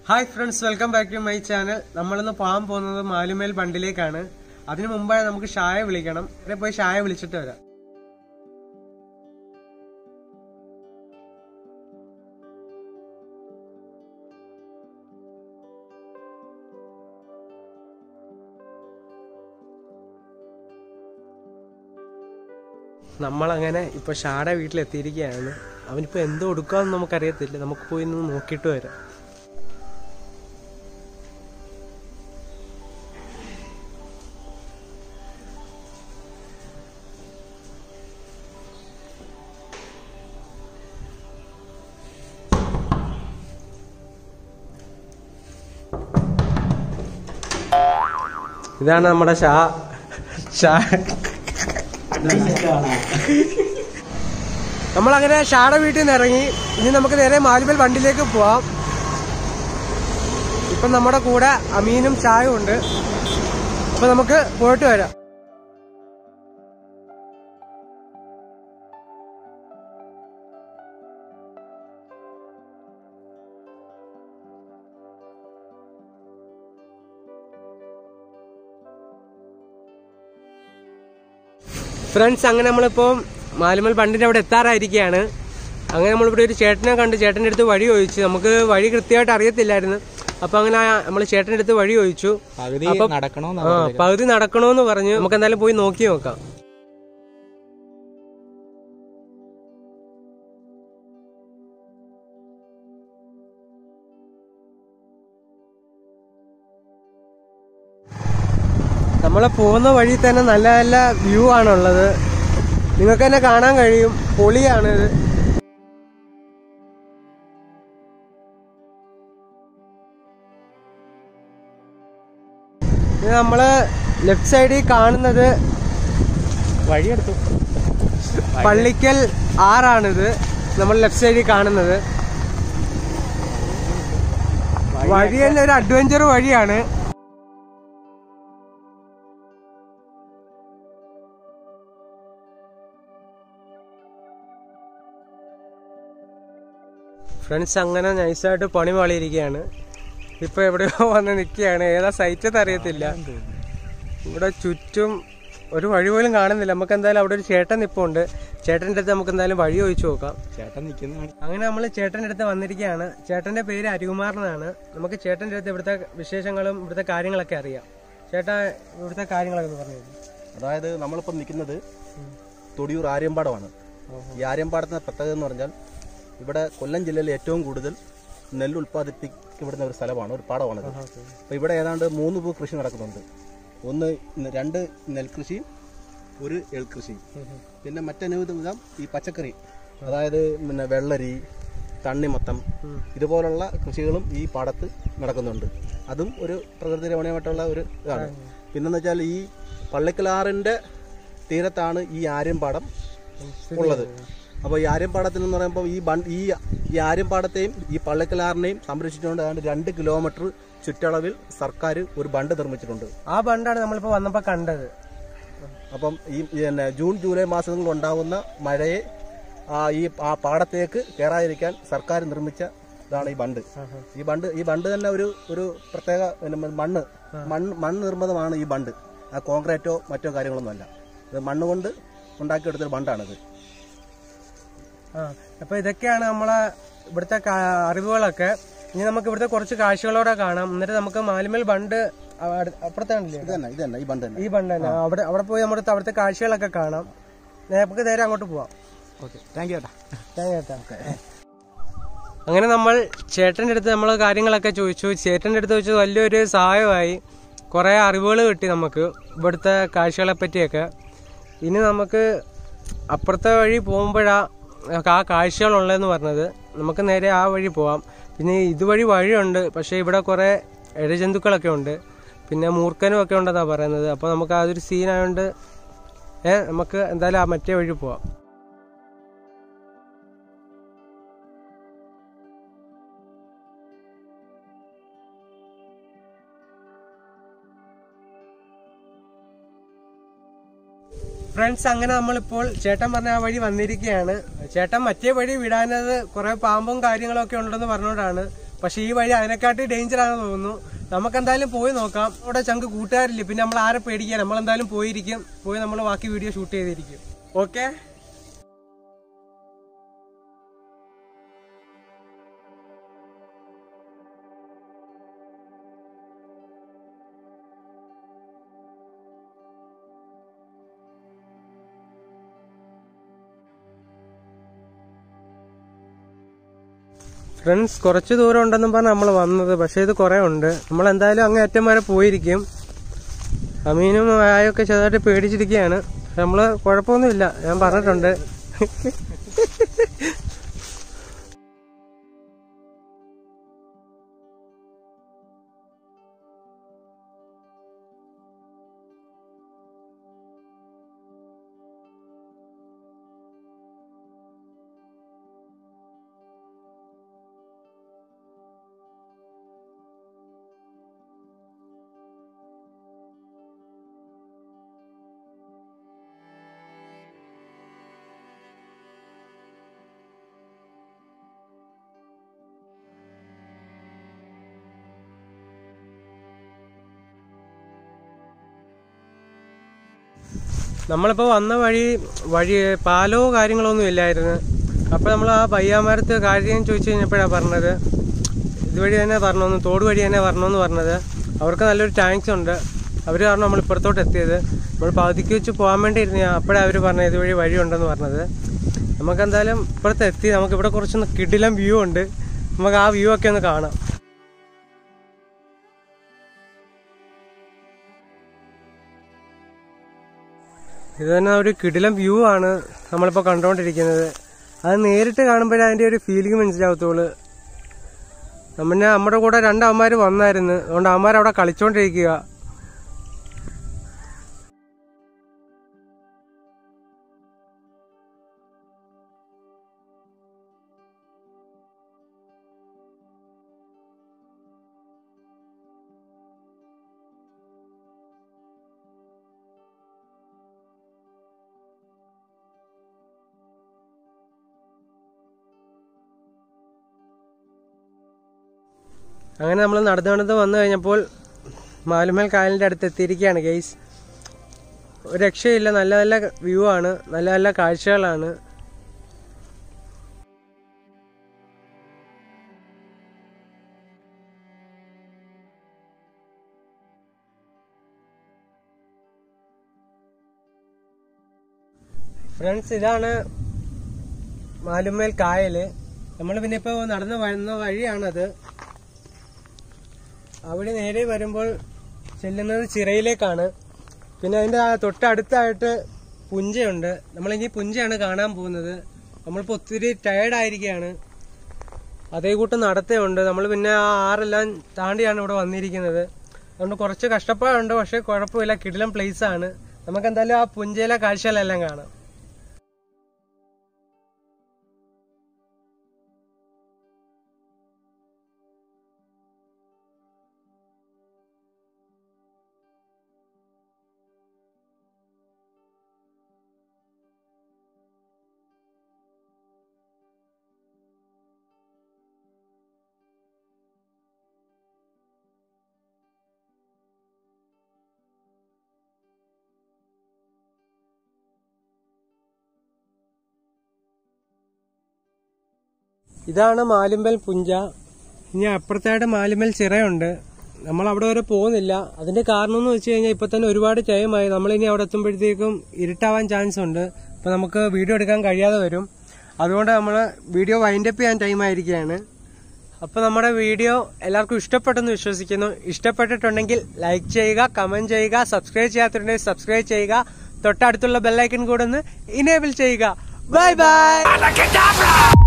Hi friends welcome back to my channel നമ്മളിന്ന് പോകാൻ പോകുന്നത് മാലുമേൽ ബണ്ടിലേക്കാണ് അതിനു മുമ്പായി നമുക്ക് ഷായ വിളിക്കണം ഇവിടെ പോയി ഷായ വിളിച്ചിട്ട് വരാം നമ്മളങ്ങനെ ഇപ്പൊ ഷാടെ വീട്ടിലെത്തിയിരിക്കുകയാണ് അവനിപ്പോ എന്തോ കൊടുക്കാന്ന് നമുക്കറിയത്തില്ല നമുക്ക് പോയി ഒന്ന് നോക്കിയിട്ട് വരാം ഇതാണ് നമ്മുടെ ഷാ ഷാ നമ്മളങ്ങനെ ഷാടെ വീട്ടിൽ നിന്ന് ഇറങ്ങി ഇനി നമുക്ക് നേരെ മാലുമൽ വണ്ടിയിലേക്ക് പോവാം ഇപ്പൊ നമ്മുടെ കൂടെ അമീനും ചായയും ഉണ്ട് അപ്പൊ നമുക്ക് പോയിട്ട് വരാം ഫ്രണ്ട്സ് അങ്ങനെ നമ്മളിപ്പോ മാലുമൽ ബണ്ടിന്റെ അവിടെ എത്താറായിരിക്കുകയാണ് അങ്ങനെ നമ്മളിവിടെ ഒരു ചേട്ടനെ കണ്ട് ചേട്ടൻ്റെ അടുത്ത് വഴി ചോദിച്ചു നമുക്ക് വഴി കൃത്യമായിട്ട് അറിയത്തില്ലായിരുന്നു അപ്പൊ അങ്ങനെ നമ്മൾ ചേട്ടൻ്റെ അടുത്ത് വഴി ചോദിച്ചു പകുതി അപ്പം- നടക്കണോ ആ പകുതി നടക്കണോന്ന് പറഞ്ഞു നമുക്ക് എന്തായാലും പോയി നോക്കി നോക്കാം നമ്മളെ പോകുന്ന വഴി തന്നെ നല്ല നല്ല വ്യൂ ആണുള്ളത് നിങ്ങൾക്ക് തന്നെ കാണാൻ കഴിയും പൊളിയാണ് ഇത് ഇത് നമ്മള് ലെഫ്റ്റ് സൈഡിൽ കാണുന്നത് വഴിയെടുത്തു പള്ളിക്കൽ ആറാണിത് നമ്മൾ ലെഫ്റ്റ് സൈഡിൽ കാണുന്നത് വഴി തന്നെ ഒരു അഡ്വഞ്ചർ വഴിയാണ് ഫ്രണ്ട്സ് അങ്ങനെ നൈസായിട്ട് പണി പാളിയിരിക്കുകയാണ് ഇപ്പൊ എവിടെയോ വന്ന് നിൽക്കുകയാണ് ഏതാ സൈറ്റ് അറിയത്തില്ല ഇവിടെ ചുറ്റും ഒരു വഴി പോലും കാണുന്നില്ല നമുക്ക് എന്തായാലും അവിടെ ഒരു ചേട്ടൻ നിപ്പുണ്ട് ചേട്ടൻ്റെ അടുത്ത് നമുക്ക് എന്തായാലും വഴി ചോദിച്ചു നോക്കാം ചേട്ടൻ നിക്കുന്നതാണ് അങ്ങനെ നമ്മൾ ചേട്ടൻ്റെ അടുത്ത് വന്നിരിക്കുകയാണ് ചേട്ടന്റെ പേര് അരികുമാർ എന്നാണ് നമുക്ക് ചേട്ടൻ്റെ അടുത്ത് ഇവിടുത്തെ വിശേഷങ്ങളും ഇവിടുത്തെ കാര്യങ്ങളൊക്കെ അറിയാം ചേട്ടാ ഇവിടുത്തെ കാര്യങ്ങളൊക്കെ ഒന്ന് പറഞ്ഞു തരൂ. അതായത് നമ്മളിപ്പോൾ നിൽക്കുന്നത് തൊടിയൂർ ആര്യമ്പാടമാണ് ഈ ആര്യമ്പാടത്തിന്റെ പ്രത്യേകത എന്ന് പറഞ്ഞാൽ ഇവിടെ കൊല്ലം ജില്ലയിൽ ഏറ്റവും കൂടുതൽ നെല്ല് ഉൽപ്പാദിപ്പിക്കപ്പെടുന്ന ഒരു സ്ഥലമാണ് ഒരു പാടമാണിത് അപ്പോൾ ഇവിടെ ഏതാണ്ട് മൂന്ന് പൂ കൃഷി നടക്കുന്നുണ്ട് ഒന്ന് ന- രണ്ട് നെൽകൃഷിയും ഒരു എൾകൃഷിയും പിന്നെ മറ്റനവധി വിധം ഈ പച്ചക്കറി അതായത് പിന്നെ വെള്ളരി തണ്ണിമത്തം ഇതുപോലുള്ള കൃഷികളും ഈ പാടത്ത് നടക്കുന്നുണ്ട് അതും ഒരു പ്രകൃതി രമണീയമായിട്ടുള്ള ഒരു ഇതാണ് പിന്നെന്ന് വെച്ചാൽ ഈ പള്ളിക്കലാറിന്റെ തീരത്താണ് ഈ ആര്യമ്പാടം ഉള്ളത് അപ്പോൾ ഈ ആര്യമ്പാടത്തിൽ എന്ന് പറയുമ്പോൾ ഈ ബണ്ട് ഈ ഈ ആര്യമ്പാടത്തെയും ഈ പള്ളിക്കലാറിനെയും സംരക്ഷിച്ചുകൊണ്ട് ഏതാണ്ട് രണ്ട് കിലോമീറ്റർ ചുറ്റളവിൽ സർക്കാർ ഒരു ബണ്ട് നിർമ്മിച്ചിട്ടുണ്ട് ആ ബണ്ടാണ് നമ്മളിപ്പോ വന്നപ്പോ കണ്ടത് അപ്പം ഈ ഈ പിന്നെ ജൂൺ ജൂലൈ മാസങ്ങളിൽ ഉണ്ടാകുന്ന മഴയെ ആ ഈ ആ പാടത്തേക്ക് കയറാതിരിക്കാൻ സർക്കാർ നിർമ്മിച്ച ഇതാണ് ഈ ബണ്ട് ഈ ബണ്ട് ഈ ബണ്ട് തന്നെ ഒരു ഒരു പ്രത്യേക പിന്നെ മണ്ണ് മണ്ണ് മണ്ണ് നിർമ്മിതമാണ് ഈ ബണ്ട് ആ കോൺക്രീറ്റോ മറ്റോ കാര്യങ്ങളൊന്നും അല്ല ഇത് മണ്ണ് കൊണ്ട് ഉണ്ടാക്കിയെടുത്തൊരു ബണ്ടാണിത് ആ അപ്പൊ ഇതൊക്കെയാണ് നമ്മളെ ഇവിടുത്തെ കാ- അറിവുകളൊക്കെ ഇനി നമുക്ക് ഇവിടുത്തെ കുറച്ച് കാഴ്ചകളോടെ കാണാം എന്നിട്ട് നമുക്ക് മാലിമൽ ബണ്ട് അട- അപ്പുറത്താണല്ലേ ഇത് തന്നെ ഇത് തന്നെ ഈ ബണ്ട് തന്നെ ഈ ബണ്ട് തന്നെ അവിടെ അവിടെ പോയി നമ്മുടെ അവിടുത്തെ കാഴ്ചകളൊക്കെ കാണാം നമുക്ക് നേരെ അങ്ങോട്ട് പോവാം ഓക്കെ താങ്ക് യു ചേട്ടാ താങ്ക് യു അങ്ങനെ നമ്മൾ ചേട്ടൻ്റെ അടുത്ത് നമ്മൾ കാര്യങ്ങളൊക്കെ ചോദിച്ചു ചേട്ടൻ്റെ അടുത്ത് വെച്ച് വലിയൊരു സഹായമായി കുറേ അറിവുകൾ കിട്ടി നമുക്ക് ഇവിടുത്തെ കാഴ്ചകളെ പറ്റിയൊക്കെ ഇനി നമുക്ക് അപ്പുറത്തെ വഴി പോകുമ്പോഴാ ആ കാഴ്ചകളുള്ളതെന്ന് പറഞ്ഞത് നമുക്ക് നേരെ ആ വഴി പോവാം പിന്നെ ഇതുവഴി വഴിയുണ്ട് പക്ഷേ ഇവിടെ കുറേ ഇഴജന്തുക്കളൊക്കെ ഉണ്ട് പിന്നെ മൂർഖനും ഒക്കെ ഉണ്ടെന്നാണ് പറയുന്നത് അപ്പോൾ നമുക്ക് അതൊരു സീനായതുകൊണ്ട് ഏഹ് നമുക്ക് എന്തായാലും ആ മറ്റേ വഴി പോവാം ഫ്രണ്ട്സ് അങ്ങനെ നമ്മളിപ്പോൾ ചേട്ടൻ പറഞ്ഞ ആ വഴി വന്നിരിക്കുകയാണ് ചേട്ടൻ മറ്റേ വഴി വിടാനത് കുറെ പാമ്പും കാര്യങ്ങളൊക്കെ ഉണ്ടെന്ന് പറഞ്ഞുകൊണ്ടാണ് പക്ഷെ ഈ വഴി അതിനെക്കാട്ടി ഡേഞ്ചർ ആണെന്ന് തോന്നുന്നു നമുക്ക് എന്തായാലും പോയി നോക്കാം അവിടെ ചങ്ക് കൂട്ടുകാരില്ല പിന്നെ നമ്മൾ ആരെ പേടിക്കാൻ നമ്മൾ എന്തായാലും പോയിരിക്കും പോയി നമ്മൾ ബാക്കി വീഡിയോ ഷൂട്ട് ചെയ്തിരിക്കും ഓക്കെ ഫ്രണ്ട്സ് കുറച്ച് ദൂരം ഉണ്ടെന്നും പറഞ്ഞ് നമ്മൾ വന്നത് പക്ഷേ ഇത് കുറേ ഉണ്ട് നമ്മൾ എന്തായാലും അങ്ങ് അറ്റം വരെ പോയിരിക്കും അമീനും ആയൊക്കെ ചെറുതായിട്ട് പേടിച്ചിരിക്കുകയാണ് പക്ഷെ നമ്മള് കുഴപ്പമൊന്നുമില്ല ഞാൻ പറഞ്ഞിട്ടുണ്ട് നമ്മളിപ്പോൾ വന്ന വഴി വഴി പാലോ കാര്യങ്ങളോ ഒന്നും ഇല്ലായിരുന്നു അപ്പോൾ നമ്മൾ ആ പയ്യാമരത്ത് കാര്യം ചോദിച്ചു കഴിഞ്ഞപ്പോഴാണ് പറഞ്ഞത് ഇതുവഴി തന്നെ പറഞ്ഞോന്ന് തോട് വഴി തന്നെ വരണമെന്ന് പറഞ്ഞത് അവർക്ക് നല്ലൊരു ടാങ്ക്സ് ഉണ്ട് അവർ കാരണം നമ്മൾ ഇപ്പുറത്തോട്ട് എത്തിയത് നമ്മൾ പകുതിക്ക് വെച്ച് പോകാൻ വേണ്ടി ഇരുന്ന അപ്പോഴേ അവർ പറഞ്ഞത് ഇതുവഴി വഴി ഉണ്ടെന്ന് പറഞ്ഞത് നമുക്ക് എന്തായാലും ഇപ്പുറത്ത് എത്തി നമുക്ക് ഇവിടെ കുറച്ചൊന്ന് കിടിലം വ്യൂ ഉണ്ട് നമുക്ക് ആ വ്യൂ ഒക്കെ ഒന്ന് കാണാം ഇത് തന്നെ ഒരു കിടിലം വ്യൂ ആണ് നമ്മളിപ്പോൾ കണ്ടുകൊണ്ടിരിക്കുന്നത് അത് നേരിട്ട് കാണുമ്പോഴേ അതിൻ്റെ ഒരു ഫീലിംഗ് മനസ്സിലാവത്തുള്ളൂ പിന്നെ നമ്മുടെ കൂടെ രണ്ട് അമ്മമാർ വന്നായിരുന്നു അതുകൊണ്ട് അമ്മമാർ അവിടെ കളിച്ചോണ്ടിരിക്കുക അങ്ങനെ നമ്മൾ നടന്നു നടന്ന് വന്നു കഴിഞ്ഞപ്പോൾ മാലുമേൽ കായലിൻ്റെ അടുത്ത് എത്തിയിരിക്കുകയാണ് ഗെയ്സ് ഒരു രക്ഷയില്ല നല്ല നല്ല വ്യൂ ആണ് നല്ല നല്ല കാഴ്ചകളാണ് ഫ്രണ്ട്സ് ഇതാണ് മാലുമേൽ കായല് നമ്മൾ പിന്നെ ഇപ്പോൾ നടന്നു വരുന്ന വഴിയാണത് അവിടെ നേരെ വരുമ്പോൾ ചെല്ലുന്നത് ചിറയിലേക്കാണ് പിന്നെ അതിന്റെ ആ തൊട്ടടുത്തായിട്ട് പുഞ്ചയുണ്ട് നമ്മളിനി പുഞ്ചയാണ് കാണാൻ പോകുന്നത് നമ്മളിപ്പോൾ ഒത്തിരി ടയേർഡ് ആയിരിക്കുകയാണ് അതേ കൂട്ട് നടത്തയുണ്ട് നമ്മൾ പിന്നെ ആ ആറെല്ലാം താണ്ടിയാണ് ഇവിടെ വന്നിരിക്കുന്നത് അതുകൊണ്ട് കുറച്ച് കഷ്ടപ്പാടുണ്ട് പക്ഷെ കുഴപ്പമില്ല കിടിലം പ്ലേസ് ആണ് നമുക്ക് എന്തായാലും ആ പുഞ്ചയിലെ കാഴ്ചകളെല്ലാം കാണാം ഇതാണ് മാലുമ്പൽ പുഞ്ച ഇനി അപ്പുറത്തായിട്ട് മാലുമ്പൽ ചിറയുണ്ട് നമ്മൾ അവിടെ വരെ പോകുന്നില്ല അതിന്റെ കാരണം എന്ന് വെച്ച് കഴിഞ്ഞാൽ ഇപ്പൊ തന്നെ ഒരുപാട് ടൈമായി നമ്മളിനി അവിടെ എത്തുമ്പോഴത്തേക്കും ഇരുട്ടാവാൻ ചാൻസ് ഉണ്ട് അപ്പൊ നമുക്ക് വീഡിയോ എടുക്കാൻ കഴിയാതെ വരും അതുകൊണ്ട് നമ്മൾ വീഡിയോ വൈൻഡപ്പ് ചെയ്യാൻ ടൈം ആയിരിക്കുകയാണ് അപ്പൊ നമ്മുടെ വീഡിയോ എല്ലാവർക്കും ഇഷ്ടപ്പെട്ടെന്ന് വിശ്വസിക്കുന്നു ഇഷ്ടപ്പെട്ടിട്ടുണ്ടെങ്കിൽ ലൈക്ക് ചെയ്യുക കമന്റ് ചെയ്യുക സബ്സ്ക്രൈബ് ചെയ്യാത്തിട്ടുണ്ടെങ്കിൽ സബ്സ്ക്രൈബ് ചെയ്യുക തൊട്ടടുത്തുള്ള ബെല്ലൈക്കൺ കൂടെ ഒന്ന് ഇനേബിൾ ചെയ്യുക ബൈ ബൈ